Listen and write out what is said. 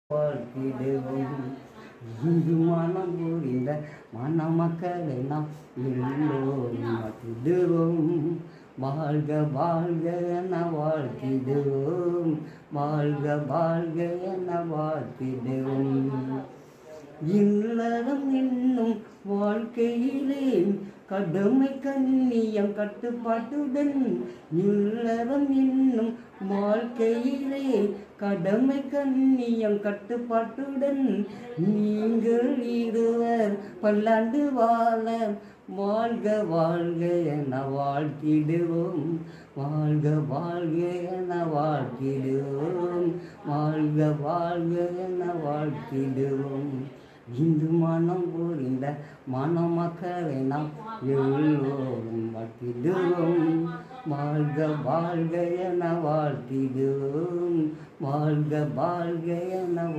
வாழ்த்திடுவோம் இங்கு மனம் புரிந்த மணமக்களை நாம் எல்லோரும் வாழ்த்திடுவோம் வாழ்க வாழ்க என வாழ்த்திடுவோம் வாழ்க வாழ்க என வாழ்த்திடுவோம் இல்லறம் என்னும் வாழ்க்கையிலே கடுமை கண்ணியம் கட்டுப்பாட்டுடன் இல்லறம் என்னும் வாழ்க்கையிலே கடமை கண்ணியம் கட்டுப்பாட்டுடன் நீங்கள் இருவர் பல்லாண்டு வாழ வாழ்க வாழ்க என வாழ்த்திடுவோம் வாழ்க வாழ்க என வாழ்த்திடுவோம் வாழ்க வாழ்க என வாழ்த்திடுவோம் இந்து மனம் புரிந்த மணமக்களை நாம் எல்லோரும் வாழ்த்திடுவோம் வாழ்க வாழ்க என வாழ்த்திடுவோம் வாழ்க வாழ்க என